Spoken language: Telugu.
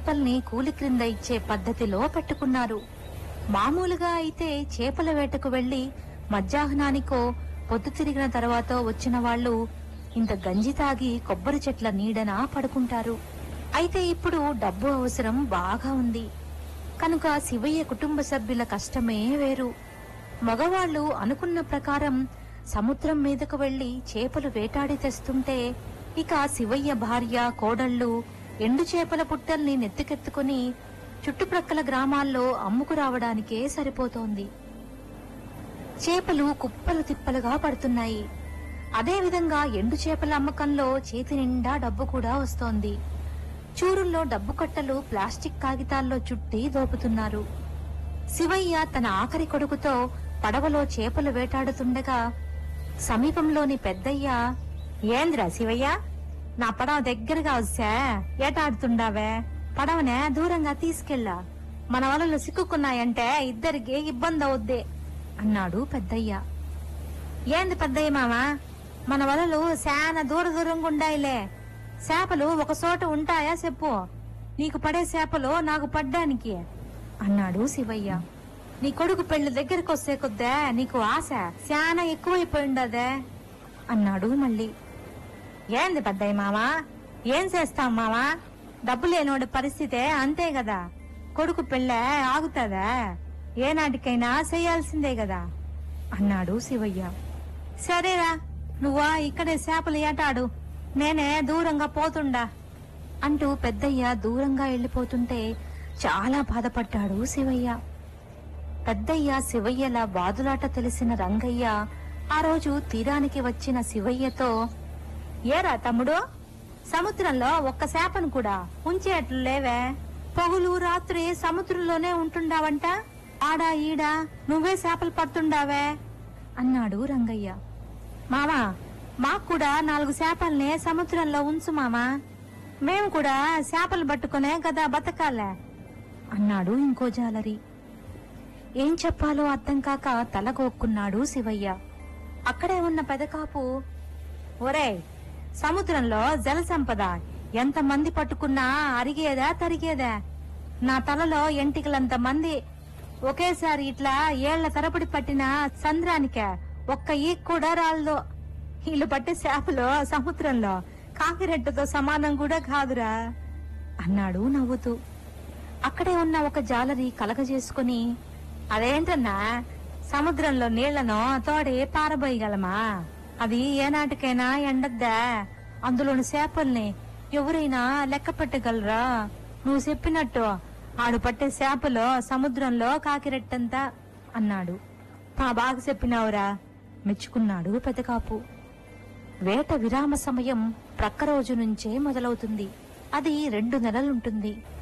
చేపల్ని కూలి క్రింద ఇచ్చే పద్ధతిలో పెట్టుకున్నారు మామూలుగా అయితే చేపల వేటకు వెళ్లి మధ్యాహ్నానికో పొద్దు తిరిగిన తర్వాత వచ్చిన వాళ్ళు ఇంత గంజి తాగి కొబ్బరి చెట్ల నీడన పడుకుంటారు అయితే ఇప్పుడు డబ్బు అవసరం బాగా ఉంది కనుక శివయ్య కుటుంబ సభ్యుల కష్టమే వేరు మగవాళ్ళు అనుకున్న ప్రకారం సముద్రం మీదకు వెళ్లి చేపలు వేటాడి తెస్తుంటే ఇక శివయ్య భార్య కోడళ్ళు ఎండు చేపల పుట్టల్ని నెత్తికెత్తుకుని చుట్టుప్రక్కల గ్రామాల్లో అమ్ముకు రావడానికే సరిపోతోంది చేపలు కుప్పలు తిప్పలుగా పడుతున్నాయి అదేవిధంగా ఎండు చేపల అమ్మకంలో చేతి నిండా డబ్బు కూడా వస్తోంది చూరుల్లో డబ్బు కట్టలు ప్లాస్టిక్ కాగితాల్లో చుట్టి దోపుతున్నారు శివయ్య తన ఆఖరి కొడుకుతో పడవలో చేపలు వేటాడుతుండగా సమీపంలోని పెద్దయ్య ఏంద్రా శివయ్య నా పడవ దగ్గరగా వస్తే ఏటాడుతుండావే పడవనే దూరంగా తీసుకెళ్ళా మన వలలు సిక్కుకున్నాయంటే ఇద్దరికి ఇబ్బంది అవుద్ది అన్నాడు పెద్దయ్య ఏంది పెద్దయ్య మామ మన వలలు శాన దూర దూరంగా ఉండాయిలే చేపలు ఒక చోట ఉంటాయా చెప్పు నీకు పడే చేపలు నాకు పడ్డానికి అన్నాడు శివయ్య నీ కొడుకు పెళ్లి దగ్గరకు వస్తే కొద్దే నీకు ఆశ శానా ఎక్కువైపోయిండదే అన్నాడు మళ్ళీ ఏంది పెద్దయ్య మామ ఏం చేస్తాం మామ డబ్బు లేనోడి పరిస్థితే అంతే కదా కొడుకు పెళ్ళే ఆగుతుందా ఏనాటికైనా చేయాల్సిందే కదా అన్నాడు శివయ్య సరేరా నువ్వా ఇక్కడే చేపలు ఏటాడు నేనే దూరంగా పోతుండా అంటూ పెద్దయ్య దూరంగా వెళ్లిపోతుంటే చాలా బాధపడ్డాడు శివయ్య పెద్దయ్య శివయ్యల బాదులాట తెలిసిన రంగయ్య ఆ రోజు తీరానికి వచ్చిన శివయ్యతో ఏరా తమ్ముడు సముద్రంలో ఒక్క చేపను కూడా ఉంచేట్లు లేవే పొగులు రాత్రి సముద్రంలోనే ఉంటుండావంట ఆడా ఈడా నువ్వే చేపలు పడుతుండావే అన్నాడు రంగయ్య మామా మాకు కూడా నాలుగు చేపల్ని సముద్రంలో ఉంచు మామా మేము కూడా చేపలు పట్టుకునే కదా బతకాలే అన్నాడు ఇంకో జాలరి ఏం చెప్పాలో అర్థం కాక తలగొక్కున్నాడు శివయ్య అక్కడే ఉన్న పెదకాపు ఒరేయ్ సముద్రంలో జల సంపద ఎంత మంది పట్టుకున్నా అరిగేదా తరిగేదా నా తలలో ఎంటికలంత మంది ఒకేసారి ఇట్లా ఏళ్ల తరబడి పట్టిన సంద్రానిక ఒక్క ఈక్ కూడా రాళ్ళు వీళ్ళు పట్టే చేపలు సముద్రంలో కాకిరెట్టుతో సమానం కూడా కాదురా అన్నాడు నవ్వుతూ అక్కడే ఉన్న ఒక జాలరి కలగజేసుకుని అదేంటన్నా సముద్రంలో నీళ్లను తోడి పారబోయగలమా అది ఏనాటికైనా ఎండద్దా అందులోని చేపల్ని ఎవరైనా లెక్క పెట్టగలరా నువ్వు చెప్పినట్టు ఆడు పట్టే చేపలు సముద్రంలో కాకిరెట్టంతా అన్నాడు మా బాగా చెప్పినావురా మెచ్చుకున్నాడు పెదకాపు వేట విరామ సమయం ప్రక్క రోజు నుంచే మొదలవుతుంది అది రెండు నెలలుంటుంది